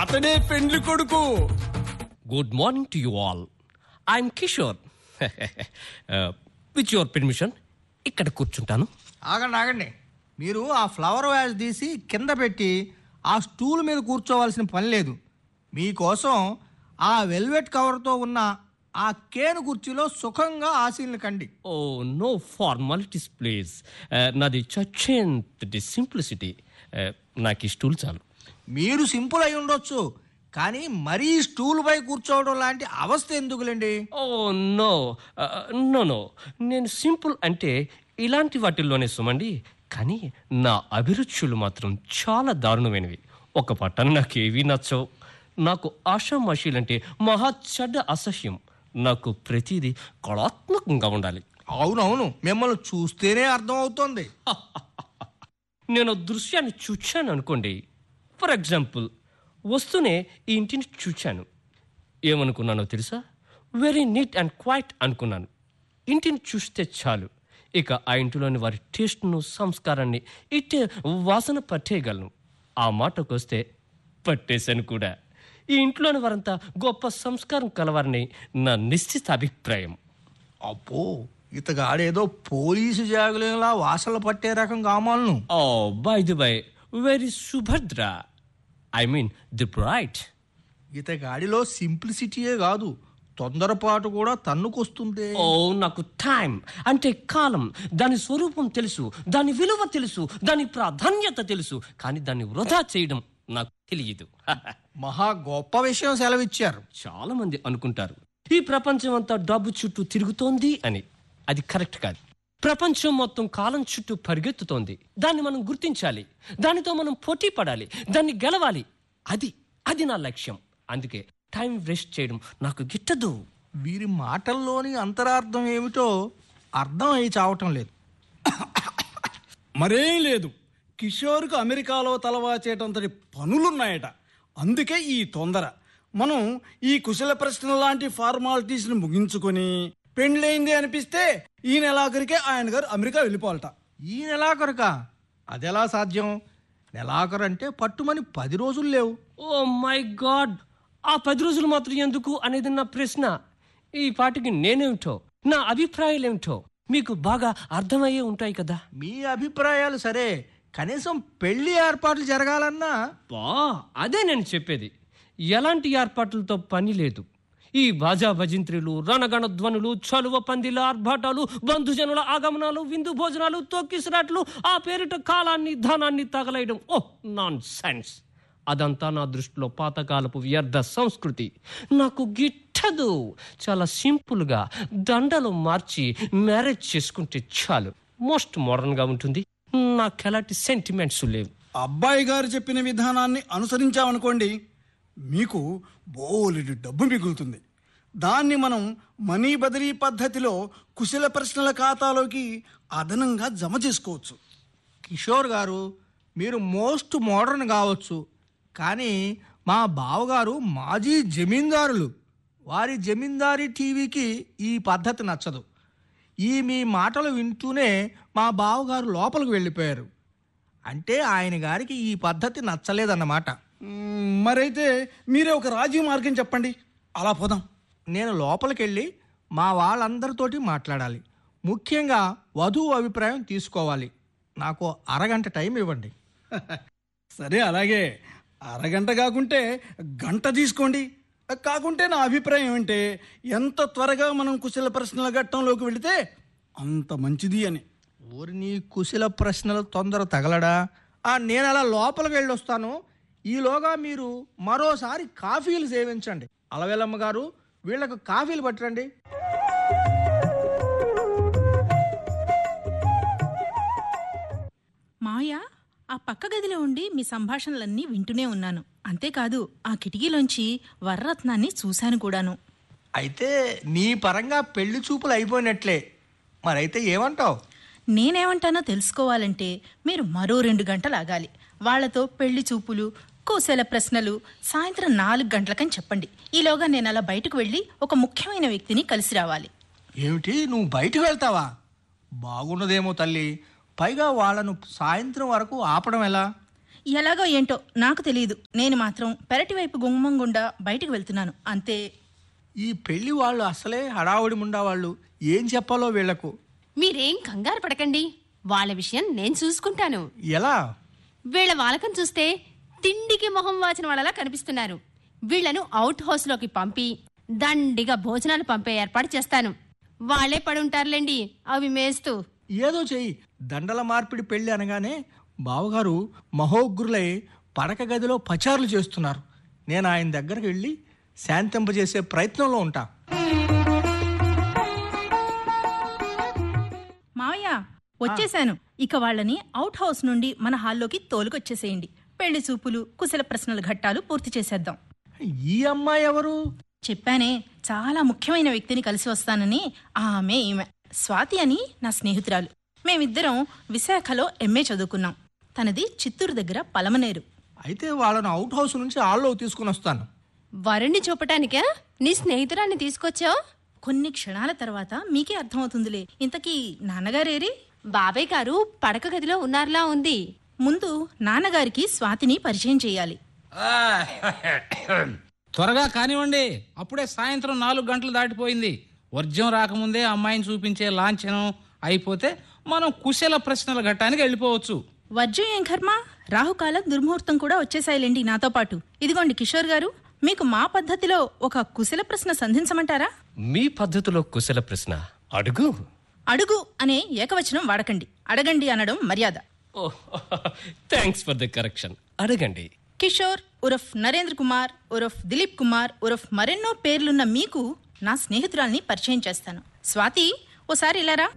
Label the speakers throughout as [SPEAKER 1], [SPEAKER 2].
[SPEAKER 1] అతడే పెండ్లి కొడుకు
[SPEAKER 2] good morning to you all I'm Kishore with your permission ఇక్కడ కూర్చుంటాను
[SPEAKER 3] ఆగండి ఆగండి మీరు ఆ ఫ్లవర్ వ్యాజ్ తీసి కింద పెట్టి ఆ స్టూల్ మీద కూర్చోవలసిన పని లేదు మీకోసం ఆ వెల్వెట్ కవర్తో ఉన్న ఆ కేను కుర్చీలో సుఖంగా ఆశీలను కండి
[SPEAKER 2] ఓ నో ఫార్మాలిటీస్ ప్లీజ్ నాది చచ్చేంత సింప్లిసిటీ నాకు ఈ స్టూల్ చాలు
[SPEAKER 3] మీరు సింపుల్ అయి ఉండొచ్చు కానీ మరీ స్టూల్ పై కూర్చోవడం లాంటి అవస్థ ఎందుకులేండి
[SPEAKER 2] ఓ నో నో నో నేను సింపుల్ అంటే ఇలాంటి వాటిల్లోనే సుమండి కానీ నా అభిరుచులు మాత్రం చాలా దారుణమైనవి ఒక పట్టణ నాకు ఏవీ నచ్చవు నాకు ఆషామాషీలంటే మహా చెడ్డ అసహ్యం నాకు ప్రతిదీ కళాత్మకంగా ఉండాలి
[SPEAKER 3] అవునవును మిమ్మల్ని చూస్తేనే అర్థం అవుతోంది
[SPEAKER 2] నేను దృశ్యాన్ని చూచాను అనుకోండి ఫర్ ఎగ్జాంపుల్ వస్తూనే ఈ ఇంటిని చూచాను ఏమనుకున్నానో తెలుసా వెరీ నీట్ అండ్ క్వైట్ అనుకున్నాను ఇంటిని చూస్తే చాలు ఇక ఆ ఇంటిలోని వారి టేస్ట్ను సంస్కారాన్ని ఇట్టే వాసన పట్టేయగలను ఆ మాటకు వస్తే పట్టేశాను కూడా ఈ ఇంట్లోని వారంతా గొప్ప సంస్కారం కలవారని నా నిశ్చిత అభిప్రాయం
[SPEAKER 3] అబ్బో ఇతగాడేదో పోలీసు జాగులేలా వాసనలు పట్టే రకం కామాలను
[SPEAKER 2] oh by the by very Subhadra I mean the bright
[SPEAKER 3] ఇతగాడిలో సింప్లిసిటీయే కాదు తొందరపాటు కూడా తన్నుకొస్తుంది
[SPEAKER 2] ఓ నాకు టైం అంటే కాలం దాని స్వరూపం తెలుసు దాని విలువ తెలుసు దాని ప్రాధాన్యత తెలుసు కానీ దాన్ని వృధా చేయడం నాకు తెలియదు
[SPEAKER 3] మహా గొప్ప విషయం సెలవిచ్చారు
[SPEAKER 2] చాలా మంది అనుకుంటారు ఈ ప్రపంచం అంతా డబ్బు చుట్టూ తిరుగుతోంది అని అది కరెక్ట్ కాదు ప్రపంచం మొత్తం కాలం చుట్టూ పరిగెత్తుతోంది దాన్ని మనం గుర్తించాలి దానితో మనం పోటీ పడాలి దాన్ని గెలవాలి అది అది నా లక్ష్యం అందుకే టైం వేస్ట్ చేయడం నాకు గిట్టదు
[SPEAKER 3] వీరి మాటల్లోని అంతరార్థం ఏమిటో అర్థం అయి చావటం లేదు
[SPEAKER 1] మరేం లేదు కిషోర్కు అమెరికాలో తలవాచేటంతటి పనులున్నాయట అందుకే ఈ తొందర మనం ఈ కుశల ప్రశ్న లాంటి ఫార్మాలిటీస్ని ముగించుకొని పెండ్లైంది అనిపిస్తే ఈ నెలాఖరికే ఆయన గారు అమెరికా వెళ్ళిపోవాలట
[SPEAKER 3] ఈ నెలాఖరుక అదెలా సాధ్యం నెలాఖరు అంటే పట్టుమని పది రోజులు లేవు
[SPEAKER 2] ఓ మై గాడ్ ఆ పది రోజులు మాత్రం ఎందుకు అనేది నా ప్రశ్న ఈ పాటికి నేనేమిటో నా అభిప్రాయాలేమిటో మీకు బాగా అర్థమయ్యే ఉంటాయి కదా
[SPEAKER 3] మీ అభిప్రాయాలు సరే కనీసం పెళ్లి ఏర్పాట్లు జరగాలన్నా
[SPEAKER 2] బా అదే నేను చెప్పేది ఎలాంటి ఏర్పాట్లతో పని లేదు ఈ బాజా భజింత్రులు రణగణ ధ్వనులు చలువ పందిల ఆర్భాటాలు బంధుజనుల ఆగమనాలు విందు భోజనాలు తొక్కిసరాట్లు ఆ పేరిట కాలాన్ని ధనాన్ని తగలేయడం ఓ నాన్ సెన్స్ అదంతా నా దృష్టిలో పాతకాలపు వ్యర్థ సంస్కృతి నాకు గిట్టదు చాలా సింపుల్గా దండలు మార్చి మ్యారేజ్ చేసుకుంటే చాలు మోస్ట్ మోడర్న్గా ఉంటుంది నాకు ఎలాంటి సెంటిమెంట్స్ లేవు
[SPEAKER 1] అబ్బాయి గారు చెప్పిన విధానాన్ని అనుసరించామనుకోండి మీకు బోలెడు డబ్బు మిగులుతుంది దాన్ని మనం మనీ బదిలీ పద్ధతిలో కుశల ప్రశ్నల ఖాతాలోకి అదనంగా జమ చేసుకోవచ్చు
[SPEAKER 3] కిషోర్ గారు మీరు మోస్ట్ మోడర్న్ కావచ్చు కానీ మా బావగారు మాజీ జమీందారులు వారి జమీందారీ టీవీకి ఈ పద్ధతి నచ్చదు ఈ మీ మాటలు వింటూనే మా బావగారు లోపలికి వెళ్ళిపోయారు అంటే ఆయన గారికి ఈ పద్ధతి నచ్చలేదన్నమాట
[SPEAKER 1] మ్మ్, మరైతే మీరే ఒక రాజీ మార్గం చెప్పండి అలా పోదాం
[SPEAKER 3] నేను లోపలికి వెళ్ళి మా వాళ్ళందరితోటి మాట్లాడాలి ముఖ్యంగా వధువు అభిప్రాయం తీసుకోవాలి నాకు అరగంట టైం ఇవ్వండి
[SPEAKER 1] సరే అలాగే అరగంట కాకుంటే గంట తీసుకోండి కాకుంటే నా అభిప్రాయం ఏమంటే ఎంత త్వరగా మనం కుశల ప్రశ్నల ఘట్టంలోకి వెళితే అంత మంచిది అని
[SPEAKER 3] ఊరి నీ కుశల ప్రశ్నలు తొందర తగలడా ఆ నేను అలా లోపలికి వెళ్ళొస్తాను ఈలోగా మీరు మరోసారి కాఫీలు సేవించండి అలవేలమ్మ గారు వీళ్ళకు కాఫీలు పట్టరండి
[SPEAKER 4] మావయ్య ఆ పక్క గదిలో ఉండి మీ సంభాషణలన్నీ వింటూనే ఉన్నాను అంతేకాదు ఆ కిటికీలోంచి వర్రత్నాన్ని చూశాను కూడాను
[SPEAKER 3] అయితే నీ పరంగా పెళ్లి చూపులు అయిపోయినట్లే మరైతే ఏమంటావు
[SPEAKER 4] నేనేమంటానో తెలుసుకోవాలంటే మీరు మరో రెండు గంటలు ఆగాలి వాళ్లతో పెళ్లి చూపులు కూసెల ప్రశ్నలు సాయంత్రం నాలుగు గంటలకని చెప్పండి ఈలోగా నేను అలా బయటకు వెళ్ళి ఒక ముఖ్యమైన వ్యక్తిని కలిసి రావాలి
[SPEAKER 3] ఏమిటి నువ్వు బయటకు వెళ్తావా బాగున్నదేమో తల్లి పైగా వాళ్ళను సాయంత్రం వరకు ఆపడం ఎలా
[SPEAKER 4] ఎలాగో ఏంటో నాకు తెలియదు నేను మాత్రం పెరటి వైపు గుమ్మం గుండా బయటికి వెళ్తున్నాను అంతే
[SPEAKER 3] ఈ పెళ్లి వాళ్ళు అసలే హడావుడి ముండా వాళ్ళు ఏం చెప్పాలో వీళ్లకు
[SPEAKER 5] మీరేం కంగారు పడకండి వాళ్ళ విషయం నేను చూసుకుంటాను
[SPEAKER 3] ఎలా
[SPEAKER 5] వీళ్ళ వాలకం చూస్తే తిండికి మొహం వాచిన వాళ్ళలా కనిపిస్తున్నారు వీళ్లను అవుట్ హౌస్ లోకి పంపి దండిగా భోజనాలు పంపే ఏర్పాటు చేస్తాను వాళ్ళే పడి ఉంటారులేండి అవి మేస్తూ
[SPEAKER 3] ఏదో చెయ్యి దండల మార్పిడి పెళ్లి అనగానే బావగారు మహోగ్రులై పడక గదిలో పచారులు చేస్తున్నారు నేను ఆయన దగ్గరికి వెళ్ళి శాంతింపజేసే ప్రయత్నంలో ఉంటా
[SPEAKER 4] మావయ్య వచ్చేశాను ఇక వాళ్ళని అవుట్ హౌస్ నుండి మన హాల్లోకి తోలుకొచ్చేసేయండి పెళ్లి చూపులు కుశల ప్రశ్నల ఘట్టాలు పూర్తి చేసేద్దాం
[SPEAKER 3] ఈ అమ్మాయి ఎవరు
[SPEAKER 4] చెప్పానే చాలా ముఖ్యమైన వ్యక్తిని కలిసి వస్తానని ఆమె ఈమె స్వాతి అని నా స్నేహితురాలు మేమిద్దరం విశాఖలో ఎంఏ చదువుకున్నాం తనది చిత్తూరు దగ్గర పలమనేరు
[SPEAKER 3] అయితే వాళ్ళను అవుట్ హౌస్ నుంచి ఆల్లో తీసుకుని వస్తాను
[SPEAKER 5] వరుణ్ణి చూపటానికా నీ స్నేహితురాన్ని తీసుకొచ్చావు
[SPEAKER 4] కొన్ని క్షణాల తర్వాత మీకే అర్థమవుతుందిలే ఇంతకీ నాన్నగారేరి
[SPEAKER 5] బాబాయ్ గారు పడక గదిలో ఉన్నారులా ఉంది
[SPEAKER 4] ముందు నాన్నగారికి స్వాతిని పరిచయం చేయాలి
[SPEAKER 6] ఆ, త్వరగా కానివ్వండి అప్పుడే సాయంత్రం నాలుగు గంటలు దాటిపోయింది వర్జం రాకముందే అమ్మాయిని చూపించే లాంఛనం అయిపోతే మనం కుశల ప్రశ్నల ఘట్టానికి వెళ్ళిపోవచ్చు
[SPEAKER 4] వర్జం ఏం కర్మ రాహుకాలం దుర్ముహూర్తం కూడా వచ్చేసాయిలేండి నాతో పాటు ఇదిగోండి కిషోర్ గారు మీకు మా పద్ధతిలో ఒక కుశల ప్రశ్న సంధించమంటారా
[SPEAKER 2] మీ పద్ధతిలో కుశల ప్రశ్న అడుగు
[SPEAKER 4] అడుగు అనే ఏకవచనం వాడకండి అడగండి అనడం మర్యాద
[SPEAKER 2] oh thanks for the correction అడగండి
[SPEAKER 4] కిషోర్ ఉరఫ్ నరేంద్ర కుమార్ ఉరఫ్ దిలీప్ కుమార్ ఉరఫ్ మరెన్నో పేర్లున్న మీకు నా స్నేహితురాల్ని పరిచయం చేస్తాను స్వాతి ఓసారి ఇలారా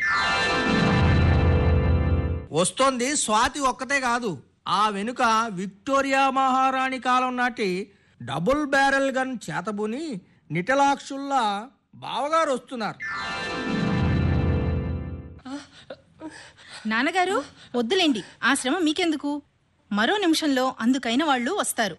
[SPEAKER 3] వస్తోంది స్వాతి ఒక్కతే కాదు ఆ వెనుక విక్టోరియా మహారాణి కాలం నాటి డబుల్ బ్యారెల్ గన్ చేతబుని నిటలాక్షుల్లా బావగారు వస్తున్నారు
[SPEAKER 4] నాన్నగారు వద్దులేండి ఆ శ్రమ మీకెందుకు మరో నిమిషంలో అందుకైన వాళ్ళు వస్తారు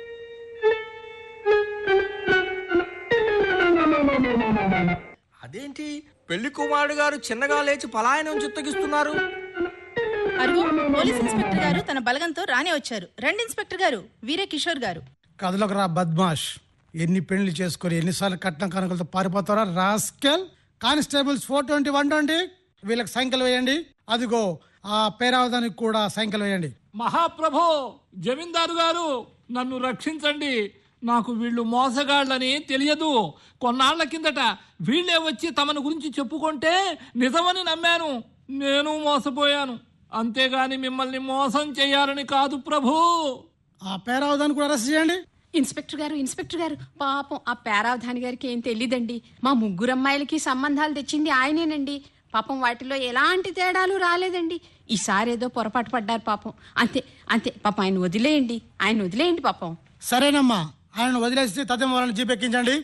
[SPEAKER 3] అదేంటి పెళ్లి కుమారుడు గారు చిన్నగా లేచి పలాయనం చిత్తగిస్తున్నారు
[SPEAKER 4] అరుగు పోలీస్ ఇన్స్పెక్టర్ గారు తన బలగంతో రానే వచ్చారు రండి ఇన్స్పెక్టర్ గారు వీరే కిషోర్ గారు
[SPEAKER 1] కథలకు రా బద్మాష్ ఎన్ని పెళ్లి చేసుకొని ఎన్నిసార్లు కట్నం కనుకలతో పారిపోతారా rascal constables four twenty one twenty వీళ్ళకి సంఖ్యలు వేయండి అదిగో ఆ పేరావదానికి కూడా సంఖ్యలు వేయండి
[SPEAKER 7] మహాప్రభో జమీందారు గారు నన్ను రక్షించండి నాకు వీళ్ళు మోసగాళ్ళని తెలియదు కొన్నాళ్ల కిందట వీళ్ళే వచ్చి తమను గురించి చెప్పుకుంటే నిజమని నమ్మాను నేను మోసపోయాను అంతేగాని మిమ్మల్ని మోసం చేయాలని కాదు ప్రభు
[SPEAKER 1] ఆ పేరావదాన్ని కూడా అరెస్ట్ చేయండి
[SPEAKER 8] ఇన్స్పెక్టర్ గారు ఇన్స్పెక్టర్ గారు పాపం ఆ పేరావధాని గారికి ఏం తెలియదండి మా ముగ్గురు అమ్మాయిలకి సంబంధాలు తెచ్చింది ఆయనేనండి పాపం వాటిలో ఎలాంటి తేడాలు రాలేదండి ఈసారి ఏదో పొరపాటు పడ్డారు పాపం అంతే అంతే పాపం ఆయన వదిలేయండి ఆయన వదిలేయండి పాపం
[SPEAKER 1] సరేనమ్మా ఆయన వదిలేసి తదేమో వాళ్ళని జీపెక్కించండి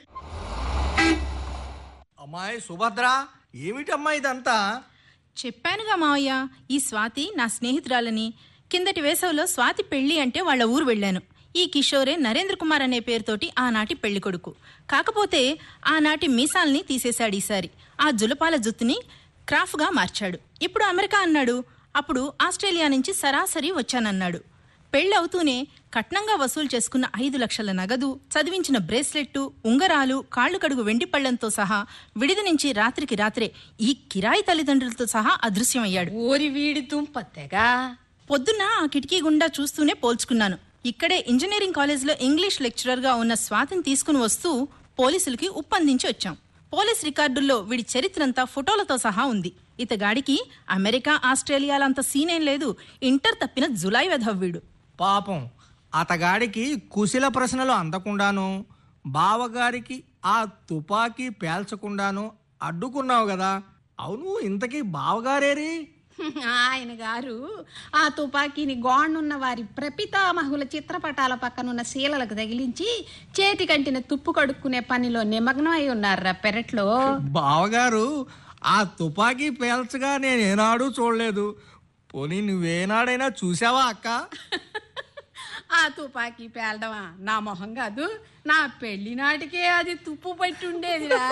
[SPEAKER 3] అమ్మాయి సుభద్ర ఏమిటమ్మా ఇదంతా
[SPEAKER 4] చెప్పానుగా మావయ్య ఈ స్వాతి నా స్నేహితురాలని కిందటి వేసవిలో స్వాతి పెళ్లి అంటే వాళ్ళ ఊరు వెళ్ళాను ఈ కిషోరే నరేంద్ర కుమార్ అనే పేరుతోటి ఆనాటి పెళ్లి కొడుకు కాకపోతే ఆనాటి మీసాల్ని తీసేశాడు ఈసారి ఆ జులపాల జుత్తుని క్రాఫ్గా మార్చాడు ఇప్పుడు అమెరికా అన్నాడు అప్పుడు ఆస్ట్రేలియా నుంచి సరాసరి వచ్చానన్నాడు పెళ్లి అవుతూనే కట్నంగా వసూలు చేసుకున్న ఐదు లక్షల నగదు చదివించిన బ్రేస్లెట్టు ఉంగరాలు కాళ్ళు కడుగు వెండి పళ్లంతో సహా విడిది నుంచి రాత్రికి రాత్రే ఈ కిరాయి తల్లిదండ్రులతో సహా అదృశ్యమయ్యాడు
[SPEAKER 8] ఓరి వీడి దుంపత్తెగా
[SPEAKER 4] పొద్దున్న ఆ కిటికీ గుండా చూస్తూనే పోల్చుకున్నాను ఇక్కడే ఇంజనీరింగ్ కాలేజీలో ఇంగ్లీష్ లెక్చరర్గా ఉన్న స్వాతిని తీసుకుని వస్తూ పోలీసులకి ఉప్పందించి వచ్చాం పోలీస్ రికార్డుల్లో వీడి చరిత్రంతా ఫోటోలతో సహా ఉంది ఇతగాడికి అమెరికా ఆస్ట్రేలియాలంత సీనేం లేదు ఇంటర్ తప్పిన జులై వెధవ్వీడు
[SPEAKER 3] పాపం అతగాడికి కుశల ప్రశ్నలు అందకుండాను బావగారికి ఆ తుపాకీ పేల్చకుండాను అడ్డుకున్నావు కదా అవును ఇంతకీ బావగారేరి
[SPEAKER 8] ఆయన గారు ఆ తుపాకీని గోణున్న వారి ప్రపితామహుల చిత్రపటాల పక్కనున్న శీలలకు తగిలించి చేతి కంటిన తుప్పు కడుక్కునే పనిలో నిమగ్నం అయి ఉన్నారా పెరట్లో
[SPEAKER 3] బావగారు ఆ తుపాకీ పేల్చగా నేను ఏనాడు చూడలేదు పోనీ నువ్వేనాడైనా చూసావా అక్క
[SPEAKER 8] ఆ తుపాకీ పేలడమా నా మొహం కాదు నా పెళ్లి నాటికే అది తుప్పు పట్టి ఉండేదిరా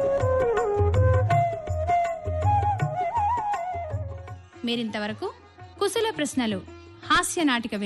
[SPEAKER 5] మీరింతవరకు
[SPEAKER 9] కుశల ప్రశ్నలు హాస్య నాటిక